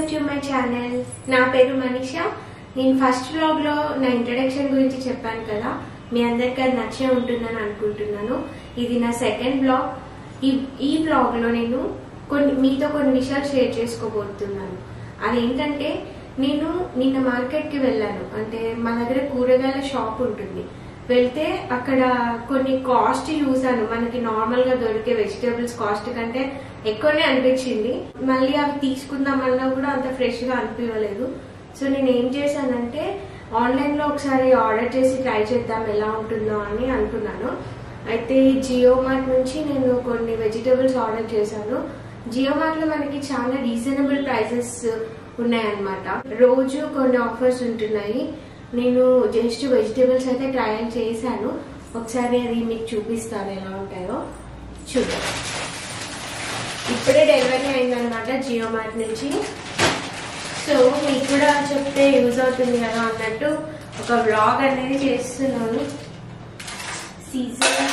Welcome to my channel నా పేరు మనీషా నేను ఫస్ట్ వ్లాగ్ లో నా ఇంట్రడక్షన్ గురించి చెప్పాను కదా మీ అందరికీ అది నచ్చే ఉంటుందని అనుకుంటున్నాను ఇది నా సెకండ్ బ్లాగ్ ఈ ఈ బ్లాగ్ లో నేను కొన్ని మీతో కొన్ని విషయాలు షేర్ చేసుకోబోతున్నాను అదేంటంటే నేను నిన్న మార్కెట్ కి వెళ్ళాను అంటే మా దగ్గర కూరగాయల షాప్ ఉంటుంది వెళ్తే అక్కడ కొన్ని కాస్ట్ చూసాను మనకి నార్మల్ గా దొరికే వెజిటేబుల్స్ కాస్ట్ కంటే ఎక్కువనే అనిపించింది మళ్ళీ అవి తీసుకుందామన్నా కూడా అంత ఫ్రెష్ గా అనిపించలేదు సో నేను ఏం చేశానంటే ఆన్లైన్ లో ఒకసారి ఆర్డర్ చేసి ట్రై చేద్దాం ఎలా ఉంటుందో అని అనుకున్నాను అయితే జియో మార్ట్ నుంచి నేను కొన్ని వెజిటేబుల్స్ ఆర్డర్ చేశాను జియో మార్ట్ లో మనకి చాలా రీజనబుల్ ప్రైసెస్ ఉన్నాయన్నమాట రోజు కొన్ని ఆఫర్స్ ఉంటున్నాయి నేను జస్ట్ వెజిటేబుల్స్ అయితే ట్రయల్ చేశాను ఒకసారి అది మీకు చూపిస్తాను ఎలా ఉంటాయో చూద్దాం ఇప్పుడే డెలివరీ అయిందనమాట జియో మార్ట్ నుంచి సో మీకు కూడా చెప్తే యూజ్ అవుతుంది కదా అన్నట్టు ఒక వ్లాగ్ అనేది చేస్తున్నాను సీజన్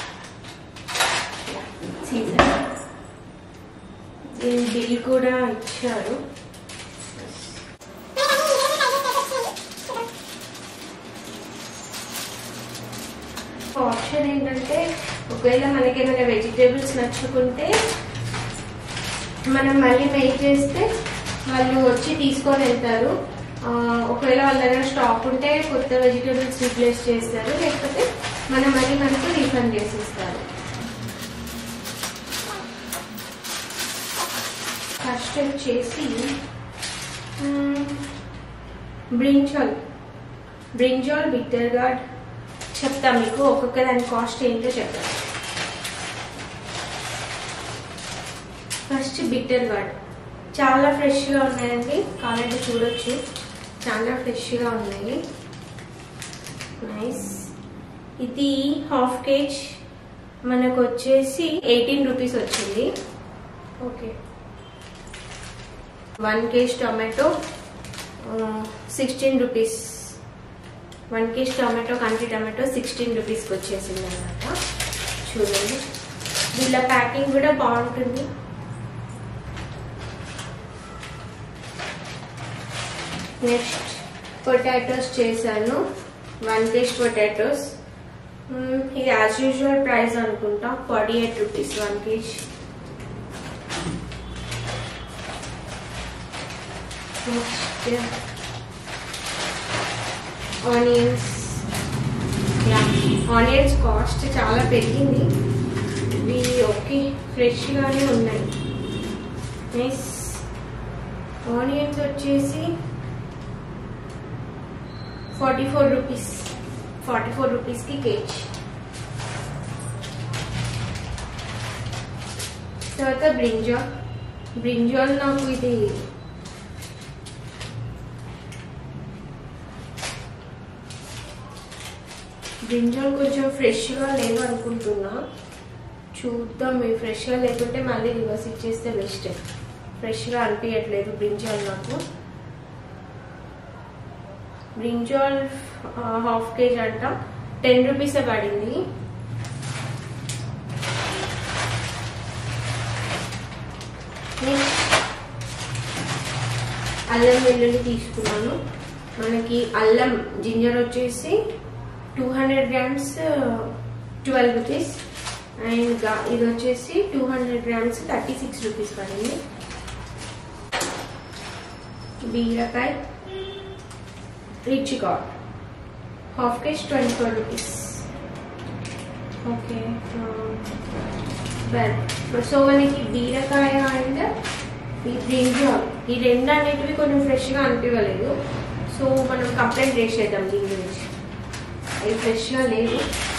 సీజన్ దీని బిల్ కూడా ఇచ్చారు ఆప్షన్ ఏంటంటే ఒకవేళ మనకి ఏమైనా వెజిటేబుల్స్ నచ్చుకుంటే మనం మళ్ళీ మెయిల్ చేస్తే వాళ్ళు వచ్చి తీసుకొని వెళ్తారు ఆ, ఒకవేళ వాళ్ళ దగ్గర స్టాక్ ఉంటే కొత్త వెజిటేబుల్స్ రీప్లేస్ చేస్తారు లేకపోతే మనం మళ్ళీ మనకు రీఫండ్ చేసిస్తారు ఫస్ట్ వచ్చేసి బ్రింజాల్ బ్రింజాల్ బిట్టర్ గార్డ్ చెప్తా మీకు ఒక్కొక్క దాని కాస్ట్ ఏంటో చెప్తాను ఫస్ట్ బిట్టర్ గార్డ్ చాలా ఫ్రెష్గా ఉన్నాయండి కావాలంటే చూడొచ్చు చాలా ఫ్రెష్గా ఉన్నాయి నైస్ ఇది హాఫ్ కేజ్ మనకు వచ్చేసి ఎయిటీన్ రూపీస్ వచ్చింది okay one kg tomato sixteen rupees one kg tomato కంటి టొమాటో సిక్స్టీన్ రూపీస్కి వచ్చేసింది అనమాట చూడండి వీళ్ళ ప్యాకింగ్ కూడా బాగుంటుంది నెక్స్ట్ పొటాటోస్ చేశాను వన్ కేజ్ పొటాటోస్ ఇది యాజ్ యూజువల్ ప్రైస్ అనుకుంటా forty eight rupees one kg next onions yeah onions cost చాలా పెరిగింది ఇవి ఓకే ఫ్రెష్గానే ఉన్నాయి నెక్స్ట్ ఆనియన్స్ వచ్చేసి forty four rupees forty four రూపీస్కి కేజీ తర్వాత బ్రింజాల్ బ్రింజాల్ నాకు ఇది బ్రింజాల్ కొంచెం ఫ్రెష్గా లేదు అనుకుంటున్నా చూద్దాం మీరు ఫ్రెష్గా లేకుంటే మళ్ళీ రివర్స్ ఇచ్చేస్తే బెస్ట్ ఫ్రెష్గా అనిపించట్లేదు బ్రింజాల్ నాకు బ్రింజాల్ హాఫ్ కేజీ అంట టెన్ రూపీసే పడింది అల్లం వెల్లుల్లి తీసుకున్నాను మనకి అల్లం జింజర్ వచ్చేసి two hundred grams twelve rupees and ఇది వచ్చేసి two hundred grams thirty six rupees పడింది బీరకాయ ridge gourd half kg twenty four rupees okay so మనకి బీరకాయ అండ్ ఈ బ్రింజాల్ ఈ రెండు అనేటివి కొంచెం ఫ్రెష్గా అనిపించలేదు సో మనం కంప్లైంట్ చేసేద్దాం దీని గురించి అవి ఫ్రెష్గా లేదు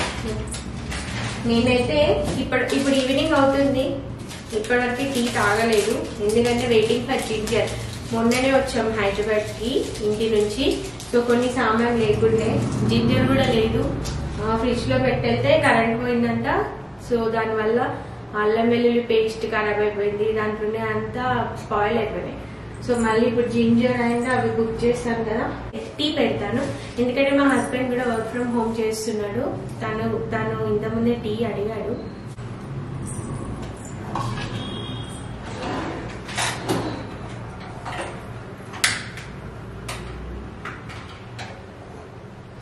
నేనైతే ఇప్పుడు ఇప్పుడు ఈవినింగ్ అవుతుంది ఇప్పటివరకు టీ తాగలేదు ఎందుకంటే వెయిటింగ్ ఫర్ జింజర్ మొన్ననే వచ్చాం హైదరాబాద్కి ఇంటి నుంచి సో కొన్ని సామాన్ లేకుండే జింజర్ కూడా లేదు ఫ్రిడ్జ్లో పెట్టేస్తే కరెంట్ పోయిందంట సో దానివల్ల అల్లం వెల్లుల్లి పేస్ట్ ఖరాబ్ అయిపోయింది దాంట్లోనే అంతా స్పాయిల్ అయిపోయినాయి సో మళ్ళీ ఇప్పుడు జింజర్ అండ్ అవి బుక్ చేస్తాను కదా టీ పెడతాను ఎందుకంటే మా హస్బెండ్ కూడా వర్క్ ఫ్రమ్ హోమ్ చేస్తున్నాడు తను తను ఇంతకుముందే టీ అడిగాడు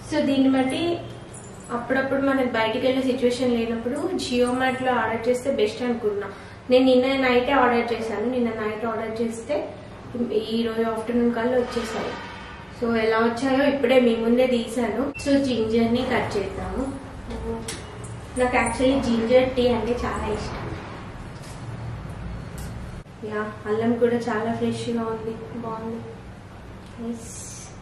సో దీన్ని బట్టి అప్పుడప్పుడు మనకి బయటికి వెళ్ళే సిచ్యువేషన్ లేనప్పుడు జియో మార్ట్ లో ఆర్డర్ చేస్తే బెస్ట్ అనుకున్నా నేను నిన్న నైటే ఆర్డర్ చేశాను నిన్న నైట్ ఆర్డర్ చేస్తే ఈ రోజు ఆఫ్టర్నూన్ కల్లా వచ్చేసాయి సో ఎలా వచ్చాయో ఇప్పుడే మీ ముందే తీసాను సో జింజర్ ని కట్ చేద్దాము నాకు యాక్చువల్లీ జింజర్ టీ అంటే చాలా ఇష్టం యా అల్లం కూడా చాలా ఫ్రెష్ గా ఉంది బాగుంది Nice.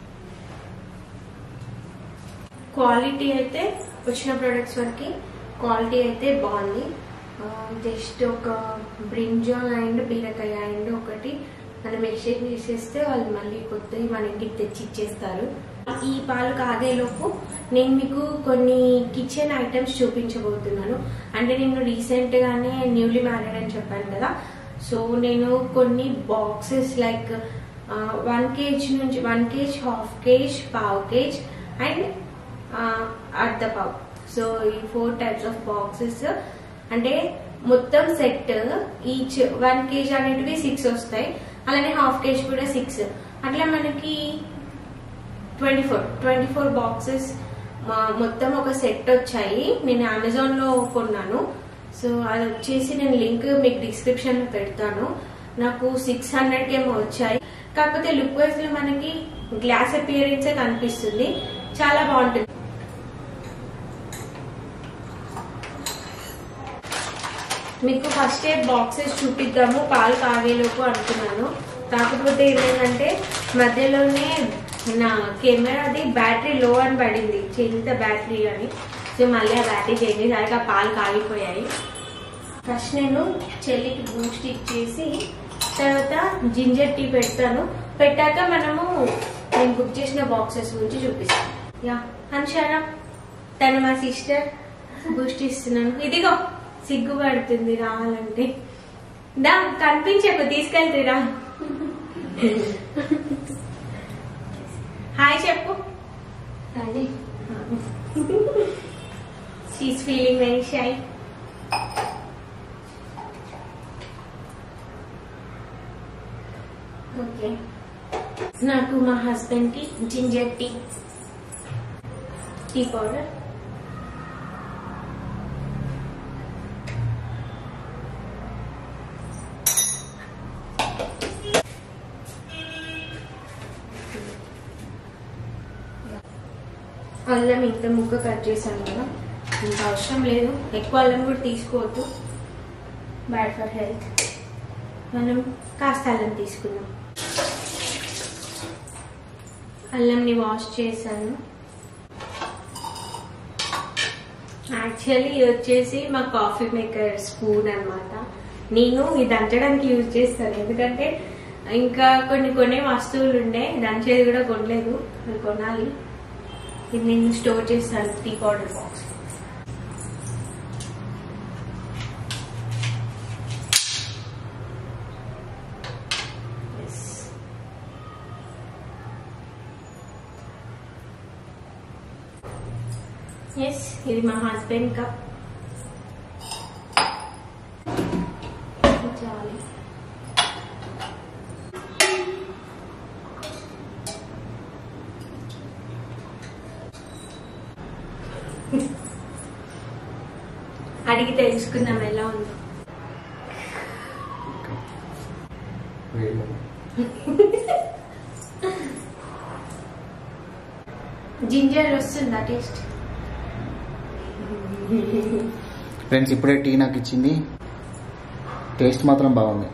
క్వాలిటీ అయితే వచ్చిన ప్రొడక్ట్స్ వరకు క్వాలిటీ అయితే బాగుంది జస్ట్ ఒక బ్రింజాల్ అండ్ బీరకాయ అండ్ ఒకటి మనం ఎక్స్చేంజ్ చేసేస్తే వాళ్ళు మళ్ళీ కొత్తవి మన ఇంటికి తెచ్చి ఇచ్చేస్తారు ఈ పాలు కాగేలోపు నేను మీకు కొన్ని కిచెన్ ఐటమ్స్ చూపించబోతున్నాను అంటే నేను రీసెంట్ గానే న్యూలీ మ్యారీడ్ అని చెప్పాను కదా సో నేను కొన్ని బాక్సెస్ లైక్ వన్ కేజ్ నుంచి వన్ కేజ్ హాఫ్ కేజ్ పావ్ కేజ్ అండ్ అర్ధ పావ్ సో ఈ ఫోర్ టైప్స్ ఆఫ్ బాక్సెస్ అంటే మొత్తం సెట్ ఈచ్ వన్ కేజీ అనేటివి సిక్స్ వస్తాయి అలానే హాఫ్ కేజీ కూడా సిక్స్ అట్లా మనకి twenty four twenty four boxes మొత్తం ఒక సెట్ వచ్చాయి నేను అమెజాన్ లో కొన్నాను సో అది వచ్చేసి నేను లింక్ మీకు డిస్క్రిప్షన్ లో పెడతాను నాకు సిక్స్ హండ్రెడ్ ఏమో వచ్చాయి కాకపోతే లుక్ వైజ్ లో మనకి గ్లాస్ అపియరెన్సే కనిపిస్తుంది చాలా బాగుంటుంది మీకు ఫస్ట్ బాక్సెస్ చూపిద్దాము పాలు కాగేలోపు అనుకున్నాను కాకపోతే ఏమైందంటే మధ్యలోనే నా కెమెరాది బ్యాటరీ లో అని పడింది ఇంత బ్యాటరీ అని సో మళ్ళీ ఆ బ్యాటరీ చేంజ్ చేసాక ఆ పాలు కాగిపోయాయి ఫస్ట్ నేను చెల్లికి బూస్ట్ ఇచ్చేసి తర్వాత జింజర్ టీ పెడతాను పెట్టాక మనము నేను బుక్ చేసిన బాక్సెస్ గురించి చూపిస్తాను యా హన్షారా తను మా సిస్టర్ బూస్ట్ ఇస్తున్నాను ఇదిగో సిగ్గుపడుతుంది రావాలంటే దా కనిపించకు తీసుకెళ్తే రా హాయ్ చెప్పు అది she's feeling very shy okay నాకు మా హస్బెండ్ కి జింజర్ టీ టీ పౌడర్ అల్లం ఇంత ముక్క కట్ చేశాను కదా ఇంత అవసరం లేదు ఎక్కువ అల్లం కూడా తీసుకోవద్దు బ్యాడ్ ఫర్ హెల్త్ మనం కాస్త అల్లం తీసుకుందాం అల్లంని వాష్ చేశాను యాక్చువల్లీ ఇది వచ్చేసి మా కాఫీ మేకర్ స్పూన్ అన్నమాట నేను ఇది దంచడానికి యూజ్ చేస్తాను ఎందుకంటే ఇంకా కొన్ని కొన్ని వస్తువులు ఉండే దంచేది కూడా కొనలేదు అది కొనాలి ఇది నేను స్టోర్ చేస్తాను టీ పౌడర్ బాక్స్ ఎస్ ఇది మా హస్బెండ్ కప్ చాలు అడిగి తెలుసుకుందాం ఎలా ఉందో జింజర్ వస్తుందా టేస్ట్ ఫ్రెండ్స్ ఇప్పుడే టీ నాకు ఇచ్చింది టేస్ట్ మాత్రం బాగుంది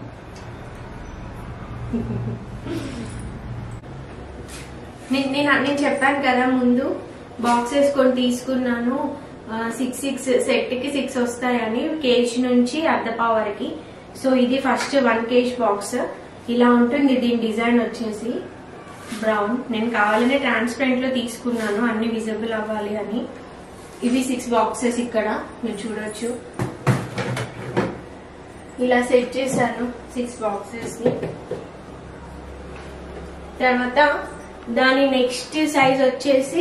నేను నేను నేను చెప్పాను కదా ముందు బాక్సెస్ కొన్ని తీసుకున్నాను సిక్స్ సిక్స్ సెట్ కి సిక్స్ వస్తాయని కేజీ నుంచి అర్ధ పావు వరకు సో ఇది ఫస్ట్ వన్ కేజీ బాక్స్ ఇలా ఉంటుంది దీని డిజైన్ వచ్చేసి బ్రౌన్ నేను కావాలనే ట్రాన్స్పరెంట్ లో తీసుకున్నాను అన్ని విజిబుల్ అవ్వాలి అని ఇవి సిక్స్ బాక్సెస్ ఇక్కడ మీరు చూడొచ్చు ఇలా సెట్ చేశాను సిక్స్ బాక్సెస్ ని తర్వాత దాని నెక్స్ట్ సైజ్ వచ్చేసి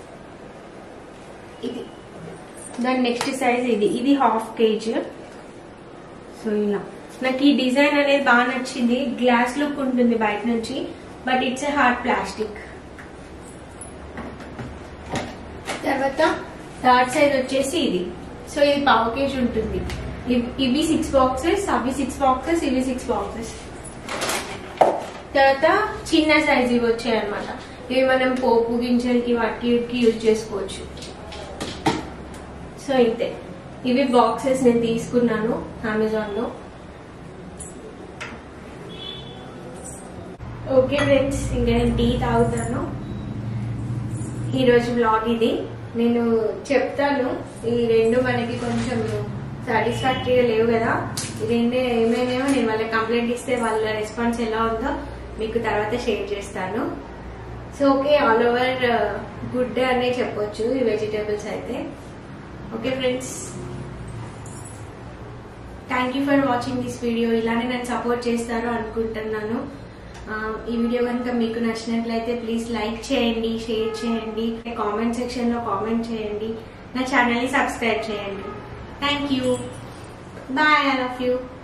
ఇది దాని నెక్స్ట్ సైజ్ ఇది ఇది హాఫ్ కేజీ సో ఇలా నాకు ఈ డిజైన్ అనేది బాగా నచ్చింది గ్లాస్ లుక్ ఉంటుంది బయట నుంచి but it's a hard plastic తర్వాత థర్డ్ సైజ్ వచ్చేసి ఇది సో ఇది పావు కేజీ ఉంటుంది ఇవ్- ఇవి సిక్స్ బాక్సెస్ అవి సిక్స్ బాక్సెస్ ఇవి సిక్స్ బాక్సెస్ తర్వాత చిన్న సైజ్ ఇవి వచ్చాయి అనమాట ఇవి మనం పోపు గింజలకి వాటికి వీటికి యూజ్ చేసుకోవచ్చు సో ఇంతే ఇవి బాక్సెస్ నేను తీసుకున్నాను అమెజాన్ లో ఓకే ఫ్రెండ్స్ ఇంకా నేను టీ తాగుతాను ఈరోజు బ్లాగ్ ఇది నేను చెప్తాను ఈ రెండు మనకి కొంచెం సాటిస్ఫాక్టరీగా లేవు కదా ఈ రెండు ఏమైనాయో నేను వాళ్ళకి కంప్లైంట్ ఇస్తే వాళ్ళ రెస్పాన్స్ ఎలా ఉందో మీకు తర్వాత షేర్ చేస్తాను so okay all over good అనే చెప్పొచ్చు ఈ వెజిటేబుల్స్ అయితే okay friends thank you for watching this video ఇలానే నన్ను సపోర్ట్ చేస్తారు అనుకుంటున్నాను ఆ, ఈ వీడియో కనుక మీకు నచ్చినట్లయితే ప్లీజ్ లైక్ చేయండి షేర్ చేయండి కామెంట్ సెక్షన్ లో కామెంట్ చేయండి నా ఛానల్ ని సబ్స్క్రైబ్ చేయండి thank you bye I love you